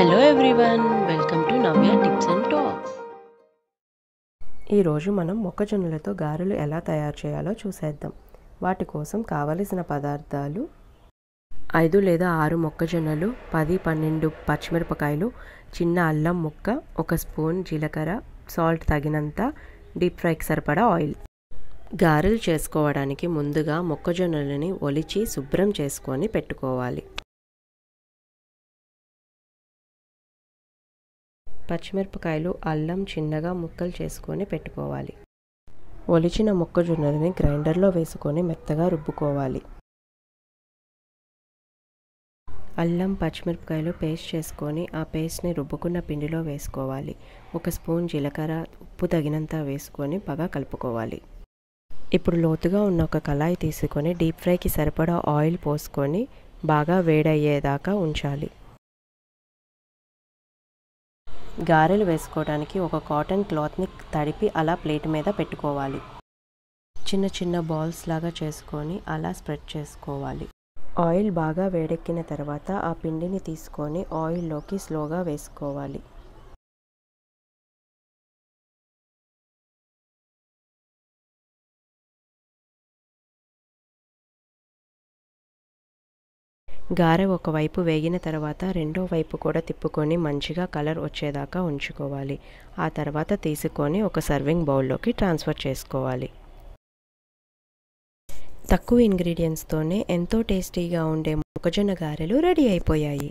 hello everyone welcome to Navya tips and talks ఈరోజు మనం మొక్కజొన్నలతో గారెలు ఎలా తయారు చేయాలో చూసేద్దాం వాటి కోసం కావలసిన పదార్థాలు ఐదు లేదా ఆరు మొక్కజొన్నలు పది పన్నెండు పచ్చిమిరపకాయలు చిన్న అల్లం ముక్క ఒక స్పూన్ జీలకర్ర సాల్ట్ తగినంత డీప్ ఫ్రైకి సరిపడా ఆయిల్ గారెలు చేసుకోవడానికి ముందుగా మొక్కజొన్నలని ఒలిచి శుభ్రం చేసుకొని పెట్టుకోవాలి పచ్చిమిరపకాయలు అల్లం చిన్నగా ముక్కలు చేసుకొని పెట్టుకోవాలి ఒలిచిన మొక్కజొన్నలని గ్రైండర్లో వేసుకొని మెత్తగా రుబ్బుకోవాలి అల్లం పచ్చిమిరపకాయలు పేస్ట్ చేసుకొని ఆ పేస్ట్ని రుబ్బుకున్న పిండిలో వేసుకోవాలి ఒక స్పూన్ జీలకర్ర ఉప్పు తగినంత వేసుకొని బాగా కలుపుకోవాలి ఇప్పుడు లోతుగా ఉన్న ఒక కళాయి తీసుకొని డీప్ ఫ్రైకి సరిపడా ఆయిల్ పోసుకొని బాగా వేడయ్యేదాకా ఉంచాలి గారెలు వేసుకోవడానికి ఒక కాటన్ క్లాత్ని తడిపి అలా ప్లేట్ మీద పెట్టుకోవాలి చిన్న చిన్న బాల్స్ లాగా చేసుకొని అలా స్ప్రెడ్ చేసుకోవాలి ఆయిల్ బాగా వేడెక్కిన తర్వాత ఆ పిండిని తీసుకొని ఆయిల్లోకి స్లోగా వేసుకోవాలి గారె ఒకవైపు వేగిన తర్వాత రెండో వైపు కూడా తిప్పుకొని మంచిగా కలర్ వచ్చేదాకా ఉంచుకోవాలి ఆ తర్వాత తీసుకొని ఒక సర్వింగ్ బౌల్లోకి ట్రాన్స్ఫర్ చేసుకోవాలి తక్కువ ఇంగ్రీడియంట్స్తోనే ఎంతో టేస్టీగా ఉండే మొక్కజొన్న గారెలు రెడీ అయిపోయాయి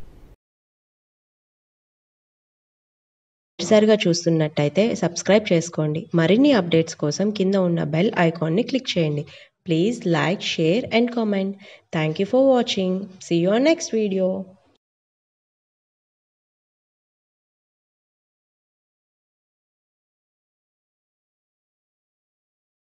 మొదటిసారిగా చూస్తున్నట్టయితే సబ్స్క్రైబ్ చేసుకోండి మరిన్ని అప్డేట్స్ కోసం కింద ఉన్న బెల్ ఐకాన్ని క్లిక్ చేయండి please like share and comment thank you for watching see you on next video